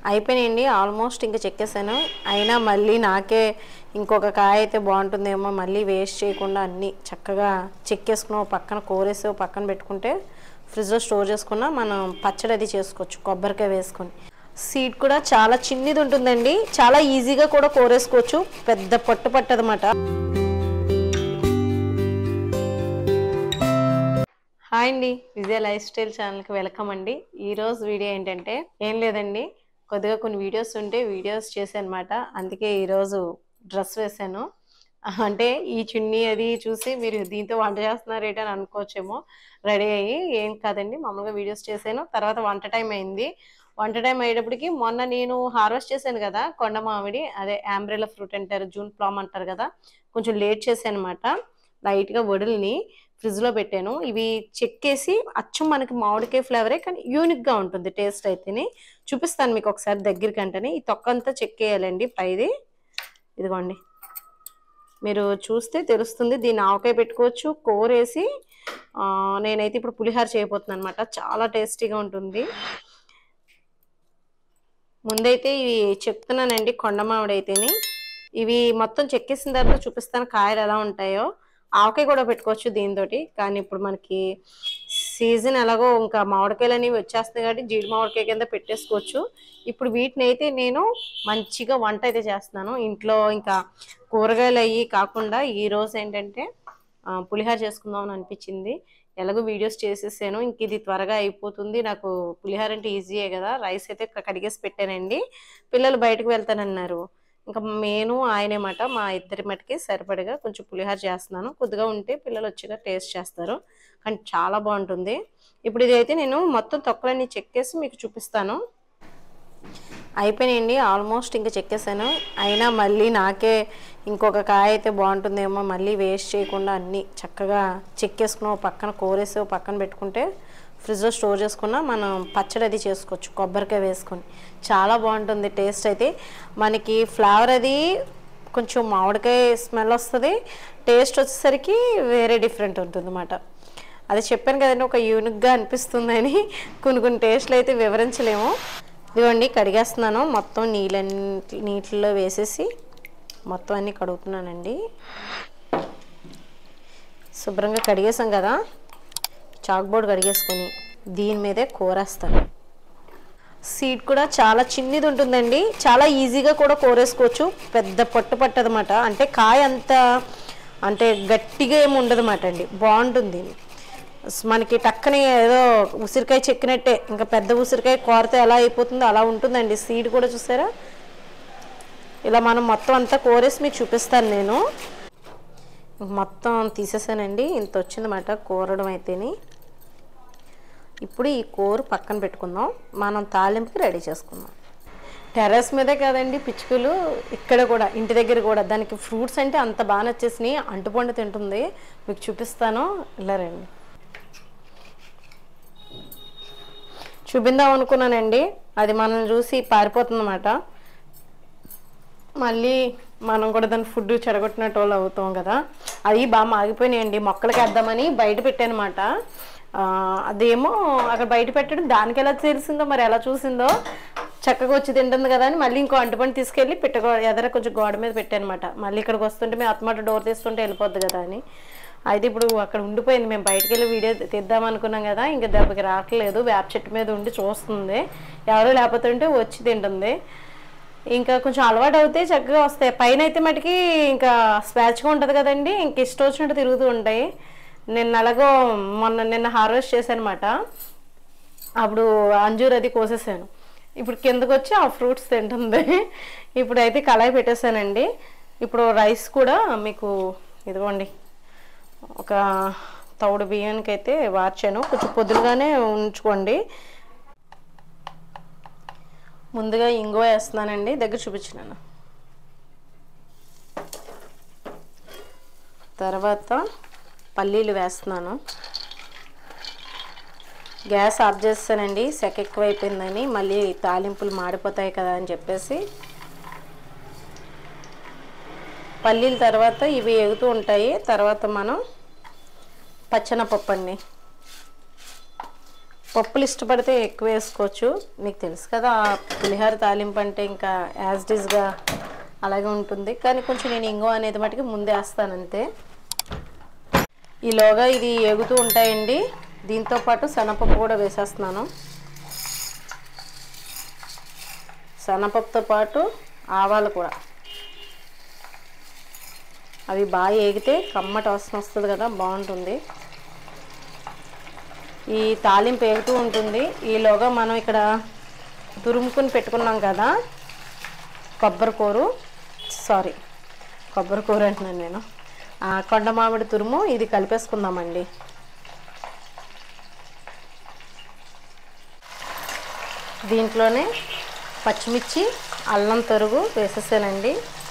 అయిపోయినాయండి ఆల్మోస్ట్ ఇంకా చెక్కేసాను అయినా మళ్ళీ నాకే ఇంకొక కాయ అయితే బాగుంటుందేమో మళ్ళీ వేస్ట్ చేయకుండా అన్నీ చక్కగా చెక్కేసుకుని ఒక పక్కన కోరేసి ఒక పక్కన పెట్టుకుంటే ఫ్రిడ్జ్లో స్టోర్ చేసుకున్న మనం పచ్చడి అది చేసుకోవచ్చు కొబ్బరికాయ వేసుకొని సీడ్ కూడా చాలా చిన్నది ఉంటుందండి చాలా ఈజీగా కూడా కోరేసుకోవచ్చు పెద్ద పట్టు పట్టదన్నమాట హాయ్ అండి విజయ లైఫ్ స్టైల్ ఛానల్కి వెల్కమ్ అండి ఈరోజు వీడియో ఏంటంటే ఏం లేదండి కొద్దిగా కొన్ని వీడియోస్ ఉంటే వీడియోస్ చేశాను అనమాట అందుకే ఈరోజు డ్రెస్ వేశాను అంటే ఈ చున్నీ అది చూసి మీరు దీంతో వంట చేస్తున్నారు ఏంటని అనుకోవచ్చేమో రెడీ అయ్యి ఏం కాదండి మామూలుగా వీడియోస్ చేశాను తర్వాత వంట టైం అయింది వంట టైం అయ్యేటప్పటికి మొన్న నేను హార్వెస్ట్ చేశాను కదా కొండ మామిడి అదే ఆంబ్రెలా ఫ్రూట్ అంటారు జూన్ ప్లామ్ అంటారు కదా కొంచెం లేట్ చేశాను అనమాట లైట్గా వడుల్ని ఫ్రిడ్జ్లో పెట్టాను ఇవి చెక్కేసి అచ్చం మనకి మామిడికాయ ఫ్లేవరే కానీ యూనిక్గా ఉంటుంది టేస్ట్ అయితేనే చూపిస్తాను మీకు ఒకసారి దగ్గరికి అంటేనే ఈ తొక్క అంతా చెక్కేయాలండి పైది ఇదిగోండి మీరు చూస్తే తెలుస్తుంది దీన్ని ఆవకాయ పెట్టుకోవచ్చు కూరేసి ఆ, నేనైతే ఇప్పుడు పులిహార చేయబోతున్నాను అనమాట చాలా టేస్టీగా ఉంటుంది ముందైతే ఇవి చెప్తున్నానండి కొండ మామిడి అయితేనే ఇవి మొత్తం చెక్కేసిన తర్వాత చూపిస్తాను కాయలు ఎలా ఉంటాయో ఆవకాయ కూడా పెట్టుకోవచ్చు దీంతోటి కానీ ఇప్పుడు మనకి సీజన్ ఎలాగో ఇంకా మామిడికాయలు అనేవి వచ్చేస్తున్నాయి కాబట్టి జీడి మామిడికాయ కింద పెట్టేసుకోవచ్చు ఇప్పుడు వీటిని అయితే నేను మంచిగా వంట అయితే చేస్తున్నాను ఇంట్లో ఇంకా కూరగాయలు అయ్యి కాకుండా ఈ రోజు ఏంటంటే ఆ, పులిహోర చేసుకుందాం అని అనిపించింది ఎలాగో వీడియోస్ చేసేసాను ఇంక ఇది త్వరగా అయిపోతుంది నాకు పులిహోర అంటే ఈజీయే కదా రైస్ అయితే క- కడిగేసి పెట్టానండి పిల్లలు బయటకు వెళ్తానన్నారు ఇంకా నేను ఆయనేమాట మా ఇద్దరి మటుకి సరిపడగా కొంచెం పులిహోర చేస్తున్నాను కొద్దిగా ఉంటే పిల్లలు వచ్చిగా టేస్ట్ చేస్తారు కానీ చాలా బాగుంటుంది ఇప్పుడు ఇది అయితే నేను మొత్తం తొక్కలన్నీ చెక్కేసి మీకు చూపిస్తాను అయిపోయినాయండి ఆల్మోస్ట్ ఇంకా చెక్కేసాను అయినా మళ్ళీ నాకే ఇంకొక కాయ అయితే బాగుంటుందేమో మళ్ళీ వేస్ట్ చేయకుండా అన్నీ చక్కగా చెక్కేసుకుని ఒక పక్కన కోరేసి ఒక పక్కన పెట్టుకుంటే ఫ్రిడ్జ్లో స్టోర్ చేసుకున్న మనం పచ్చడి అది చేసుకోవచ్చు కొబ్బరికాయ వేసుకొని చాలా బాగుంటుంది టేస్ట్ అయితే మనకి ఫ్లేవర్ అది కొంచెం మామిడికాయ స్మెల్ వస్తుంది టేస్ట్ వచ్చేసరికి వేరే డిఫరెంట్ ఉంటుంది అన్నమాట అది చెప్పాను కదండి ఒక యూనిక్గా అనిపిస్తుందని కొన్ని కొన్ని టేస్ట్లు అయితే వివరించలేము ఇదిగోండి కడిగేస్తున్నాను మొత్తం నీళ్ళన్ని నీటిలో వేసేసి మొత్తం అన్నీ కడుగుతున్నానండి శుభ్రంగా కడిగేసాం కదా చాక్ బోర్డ్ కడిగేసుకొని దీని మీదే కూరేస్తాను సీడ్ కూడా చాలా చిన్నది ఉంటుందండి చాలా ఈజీగా కూడా కోరేసుకోవచ్చు పెద్ద పట్టు పట్టదన్నమాట అంటే కాయ అంత అంటే గట్టిగా ఏమి ఉండదన్నమాట అండి బాగుంటుంది స్ మనకి టక్కని ఏదో ఉసిరికాయ చెక్కినట్టే ఇంకా పెద్ద ఉసిరికాయ కోరితే ఎలా అయిపోతుందో అలా ఉంటుందండి సీడ్ కూడా చూసారా ఇలా మనం మొత్తం అంతా కోరేసి మీకు చూపిస్తాను నేను మొత్తం తీసేసానండి ఇంత వచ్చిందన్నమాట కూరడం అయితేని ఇప్పుడు ఈ కూర పక్కన పెట్టుకుందాం మనం తాలింపుకి రెడీ చేసుకుందాం టెర్రస్ మీదే కాదండి పిచ్చుకలు ఇక్కడ కూడా ఇంటి దగ్గర కూడా దానికి ఫ్రూట్స్ అంటే అంత బాగా నచ్చేసినాయి అంటుపండు తింటుంది మీకు చూపిస్తాను ఇలా రండి చూపిందాం అనుకున్నానండి అది మనం చూసి పారిపోతుందన్నమాట మళ్ళీ మనం కూడా దాని ఫుడ్ చెడగొట్టినట్టు వాళ్ళు అవుతాం కదా అవి బాగా మాగిపోయినాయండి మొక్కలకి వేద్దామని బయట పెట్టానమాట అదేమో అక్కడ బయట పెట్టడం దానికి ఎలా తెలిసిందో మరి ఎలా చూసిందో చక్కగా వచ్చి తింటుంది కదా అని మళ్ళీ ఇంకో అంటుపండు తీసుకెళ్ళి పెట్టగో ఎదర కొంచెం గోడ మీద పెట్టానమాట మళ్ళీ ఇక్కడికి వస్తుంటే మేము అత్తమాట డోర్ తీస్తుంటే వెళ్ళిపోద్ది కదా అని అయితే ఇప్పుడు అక్కడ ఉండిపోయింది మేము బయటకు వెళ్ళి వీడియో తీద్దాం అనుకున్నాం కదా ఇంకా దెబ్బకి రావట్లేదు వేప చెట్టు మీద ఉండి చూస్తుంది ఎవరు లేకపోతే ఉంటే వచ్చి తింటుంది ఇంకా కొంచెం అలవాటు అవుతే చక్కగా వస్తాయి పైన అయితే మటుకి ఇంకా స్వేచ్ఛగా ఉంటుంది కదండి ఇంక ఇష్టం వచ్చినట్టు తిరుగుతూ ఉంటాయి నిన్న అలాగో మొన్న నిన్న హార్వెస్ట్ చేశానమాట అప్పుడు అంజూర్ అది కోసేసాను ఇప్పుడు కిందకు వచ్చి ఆ ఫ్రూట్స్ తింటుంది ఇప్పుడు అయితే కళాయి పెట్టేశానండి ఇప్పుడు రైస్ కూడా మీకు ఇదిగోండి ఒక తౌడు బియ్యానికి అయితే వార్చాను కొంచెం పొద్దులుగానే ఉంచుకోండి ముందుగా ఇంగువ వేస్తున్నానండి దగ్గర చూపించినాను తర్వాత పల్లీలు వేస్తున్నాను గ్యాస్ ఆఫ్ చేస్తానండి సెక ఎక్కువైపోయిందని మళ్ళీ తాలింపులు మాడిపోతాయి కదా అని చెప్పేసి పల్లీల తర్వాత ఇవి ఎగుతూ ఉంటాయి తర్వాత మనం పచ్చనపప్పు అండి పప్పులు ఇష్టపడితే ఎక్కువ వేసుకోవచ్చు మీకు తెలుసు కదా పులిహోర తాలింపు అంటే ఇంకా యాజ్ డిజ్గా అలాగే ఉంటుంది కానీ కొంచెం నేను ఇంగో అనేది మటుకు ముందే వేస్తాను అంతే ఈలోగా ఇది ఎగుతూ ఉంటాయండి దీంతో పాటు శనగపప్పు కూడా వేసేస్తున్నాను శనగపప్పుతో పాటు ఆవాలు కూడా అవి బాగా ఏగితే కమ్మటి వాసన వస్తుంది కదా బాగుంటుంది ఈ తాలింపు ఏగుతూ ఉంటుంది ఈలోగా మనం ఇక్కడ తురుముకుని పెట్టుకున్నాం కదా కొబ్బరి కూర సారీ కొబ్బరి కూర అంటున్నాను నేను ఆ, కొండ మామిడి తురుము ఇది కలిపేసుకుందామండి దీంట్లోనే పచ్చిమిర్చి అల్లం తరుగు వేసేసానండి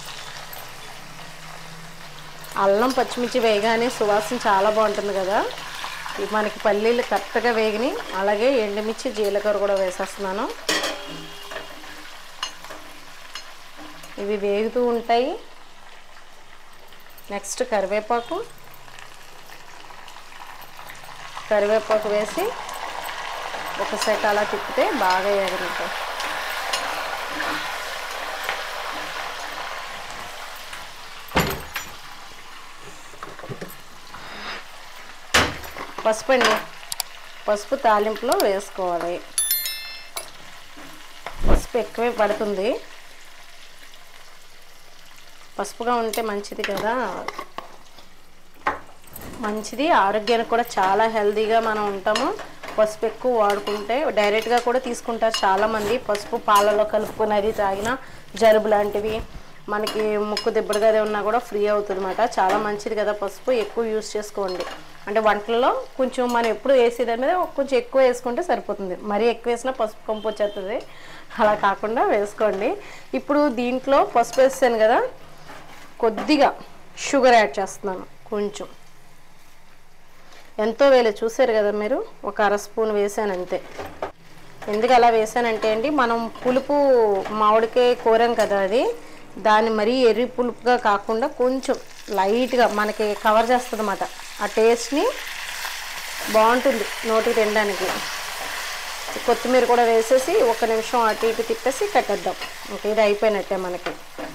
అల్లం పచ్చిమిర్చి వేయగానే సువాసన చాలా బాగుంటుంది కదా ఇవి మనకి పల్లీలు కరెక్ట్గా వేగిని అలాగే ఎండుమిర్చి జీలకర్ర కూడా వేసేస్తున్నాను ఇవి వేగుతూ ఉంటాయి నెక్స్ట్ కరివేపాకు కరివేపాకు వేసి ఒక సెట్ అలా తిప్పితే బాగా ఎగురుతాయి పసుపు అండి పసుపు తాలింపులో వేసుకోవాలి పసుపు ఎక్కువే పడుతుంది పసుపుగా ఉంటే మంచిది కదా మంచిది ఆరోగ్యానికి కూడా చాలా హెల్తీగా మనం ఉంటాము పసుపు ఎక్కువ వాడుకుంటే డైరెక్ట్గా కూడా తీసుకుంటారు చాలామంది పసుపు పాలలో కలుపుకొని అది తాగిన జలుబు లాంటివి మనకి ముక్కు దిబ్బడుగా అది ఉన్నా కూడా ఫ్రీ అవుతుంది అనమాట చాలా మంచిది కదా పసుపు ఎక్కువ యూస్ చేసుకోండి అంటే వంటల్లో కొంచెం మనం ఎప్పుడు వేసే దాని మీద కొంచెం ఎక్కువ వేసుకుంటే సరిపోతుంది మరీ ఎక్కువ వేసినా పసుపు కంపు వచ్చేస్తుంది అలా కాకుండా వేసుకోండి ఇప్పుడు దీంట్లో పసుపు వేసాను కదా కొద్దిగా షుగర్ యాడ్ చేస్తున్నాను కొంచెం ఎంతో వేలే చూసారు కదా మీరు ఒక అర స్పూన్ వేసాను అంతే ఎందుకు అలా వేసానంటే అండి మనం పులుపు మామిడికాయ కూరం కదా అది దాన్ని మరీ ఎర్రి పులుపుగా కాకుండా కొంచెం లైట్గా మనకి కవర్ చేస్తుంది అన్నమాట ఆ టేస్ట్ని బాగుంటుంది నోటికి తినడానికి కొత్తిమీర కూడా వేసేసి ఒక నిమిషం అటు ఇటు తిప్పేసి కట్టేద్దాం ఇంకా ఇది అయిపోయినట్టే మనకి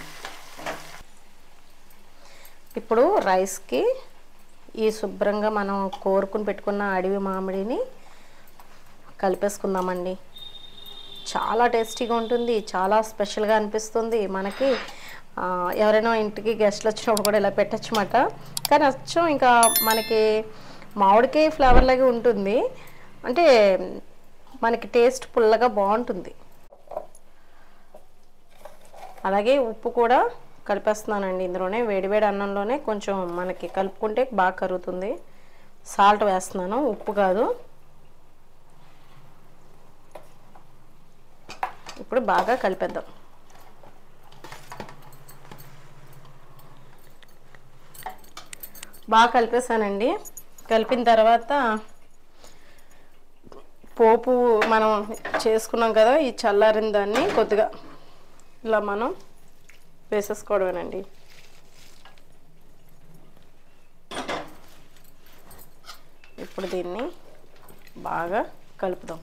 ఇప్పుడు రైస్కి ఈ శుభ్రంగా మనం కోరుకుని పెట్టుకున్న అడవి మామిడిని కలిపేసుకుందామండి చాలా టేస్టీగా ఉంటుంది చాలా స్పెషల్గా అనిపిస్తుంది మనకి ఆ, ఎవరైనా ఇంటికి గెస్ట్లు వచ్చినప్పుడు కూడా ఇలా పెట్టచ్చమాట కానీ అచ్చం ఇంకా మనకి మామిడికాయ ఫ్లేవర్ లాగే ఉంటుంది అంటే మనకి టేస్ట్ పుల్లగా బాగుంటుంది అలాగే ఉప్పు కూడా కలిపేస్తున్నానండి ఇందులోనే వేడివేడి అన్నంలోనే కొంచెం మనకి కలుపుకుంటే బాగా కరుగుతుంది సాల్ట్ వేస్తున్నాను ఉప్పు కాదు ఇప్పుడు బాగా కలిపేద్దాం బాగా కలిపేసానండి కలిపిన తర్వాత పోపు మనం చేసుకున్నాం కదా ఈ చల్లారిన దాన్ని కొద్దిగా ఇలా మనం వేసేసుకోవడమేనండి ఇప్పుడు దీన్ని బాగా కలుపుదాం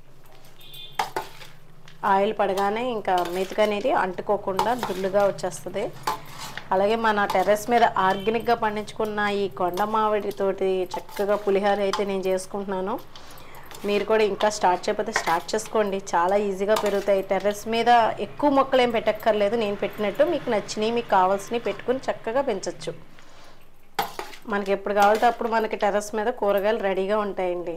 ఆయిల్ పడగానే ఇంకా మెతుకు అనేది అంటుకోకుండా దుల్లుగా వచ్చేస్తుంది అలాగే మన టెర్రస్ మీద ఆర్గానిక్గా పండించుకున్న ఈ కొండ మామిడితోటి చక్కగా పులిహోర అయితే నేను చేసుకుంటున్నాను మీరు కూడా ఇంకా స్టార్ట్ చేయకపోతే స్టార్ట్ చేసుకోండి చాలా ఈజీగా పెరుగుతాయి టెర్రస్ మీద ఎక్కువ మొక్కలు ఏం పెట్టక్కర్లేదు నేను పెట్టినట్టు మీకు నచ్చినవి మీకు కావాల్సినవి పెట్టుకుని చక్కగా పెంచవచ్చు మనకి ఎప్పుడు కావాలంటే అప్పుడు మనకి టెర్రస్ మీద కూరగాయలు రెడీగా ఉంటాయండి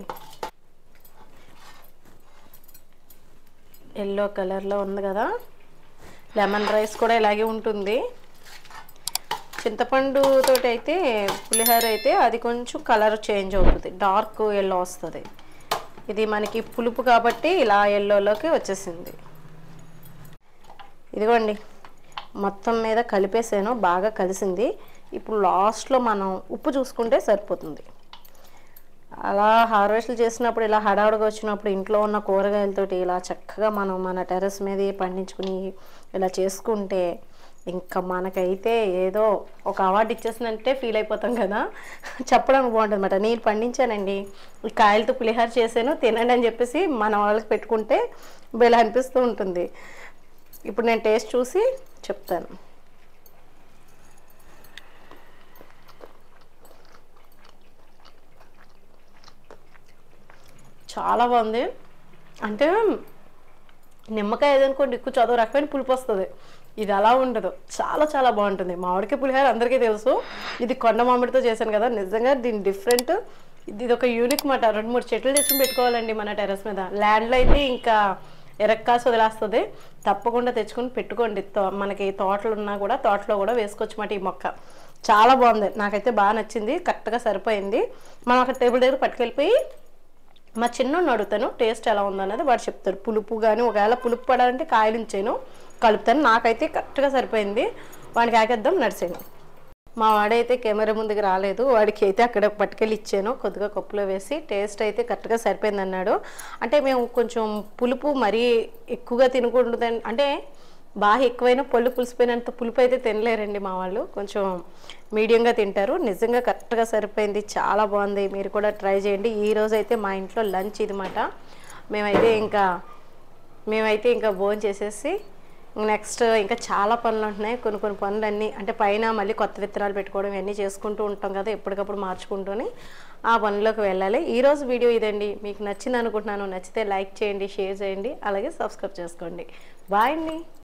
ఎల్లో కలర్లో ఉంది కదా లెమన్ రైస్ కూడా ఇలాగే ఉంటుంది చింతపండు తోటి అయితే పులిహోర అయితే అది కొంచెం కలర్ చేంజ్ అవుతుంది డార్క్ ఎల్లో వస్తుంది ఇది మనకి పులుపు కాబట్టి ఇలా ఎల్లోలోకి వచ్చేసింది ఇదిగోండి మొత్తం మీద కలిపేసాను బాగా కలిసింది ఇప్పుడు లాస్ట్లో మనం ఉప్పు చూసుకుంటే సరిపోతుంది అలా హార్వెస్ట్లు చేసినప్పుడు ఇలా హడావుడిగా వచ్చినప్పుడు ఇంట్లో ఉన్న కూరగాయలతోటి ఇలా చక్కగా మనం మన టెర్రస్ మీద పండించుకుని ఇలా చేసుకుంటే ఇంకా మనకైతే ఏదో ఒక అవార్డు ఇచ్చేసిందంటే ఫీల్ అయిపోతాం కదా చెప్పడానికి బాగుంటుంది అనమాట నేను పండించానండి ఈ కాయలతో పులిహార చేశాను తినండి అని చెప్పేసి మన వాళ్ళకి పెట్టుకుంటే బెల అనిపిస్తూ ఉంటుంది ఇప్పుడు నేను టేస్ట్ చూసి చెప్తాను చాలా బాగుంది అంటే నిమ్మకాయ ఏదనుకోండి ఎక్కువ చదువు రకమైన పులుపు వస్తుంది ఇది అలా ఉండదు చాలా చాలా బాగుంటుంది మామిడికాయ పులిహార అందరికీ తెలుసు ఇది కొండ మామిడితో చేశాను కదా నిజంగా దీని డిఫరెంట్ ఇది ఇది ఒక యూనిక్ మాట రెండు మూడు చెట్లు తెచ్చుకుని పెట్టుకోవాలండి మన టెర్రస్ మీద ల్యాండ్లో అయితే ఇంకా ఎరక్కాసి వదిలేస్తుంది తప్పకుండా తెచ్చుకొని పెట్టుకోండి తో- మనకి తోటలు ఉన్నా కూడా తోటలో కూడా వేసుకోవచ్చు మాట ఈ మొక్క చాలా బాగుంది నాకైతే బాగా నచ్చింది కరెక్ట్గా సరిపోయింది మనం అక్కడ టేబుల్ దగ్గర పట్టుకెళ్ళిపోయి మా చిన్నోడిని అడుగుతాను టేస్ట్ ఎలా ఉందన్నది వాడు చెప్తాడు పులుపు కానీ ఒకవేళ పులుపు పడాలంటే కాయలు ఉంచాను కలుపుతాను నాకైతే కరెక్ట్గా సరిపోయింది వాడికి ఆకేద్దాం నడిచాను మా వాడైతే కెమెరా ముందుకు రాలేదు వాడికి అయితే అక్కడ పట్టుకెళ్ళి ఇచ్చాను కొద్దిగా కప్పులో వేసి టేస్ట్ అయితే కరెక్ట్గా సరిపోయింది అన్నాడు అంటే మేము కొంచెం పులుపు మరీ ఎక్కువగా తినకూడదు అంటే బాగా ఎక్కువైనా పళ్ళు పులిసిపోయినంత పులుపు అయితే తినలేరండి మా వాళ్ళు కొంచెం మీడియంగా తింటారు నిజంగా కరెక్ట్గా సరిపోయింది చాలా బాగుంది మీరు కూడా ట్రై చేయండి ఈ రోజు అయితే మా ఇంట్లో లంచ్ ఇది మాట మేమైతే ఇంకా మేమైతే ఇంకా భోజనం చేసేసి నెక్స్ట్ ఇంకా చాలా పనులు ఉంటున్నాయి కొన్ని కొన్ని పనులన్నీ అంటే పైన మళ్ళీ కొత్త విత్తనాలు పెట్టుకోవడం ఇవన్నీ చేసుకుంటూ ఉంటాం కదా ఎప్పటికప్పుడు మార్చుకుంటూనే ఆ పనులకు వెళ్ళాలి ఈరోజు వీడియో ఇదండి మీకు నచ్చింది అనుకుంటున్నాను నచ్చితే లైక్ చేయండి షేర్ చేయండి అలాగే సబ్స్క్రైబ్ చేసుకోండి బాయ్ అండి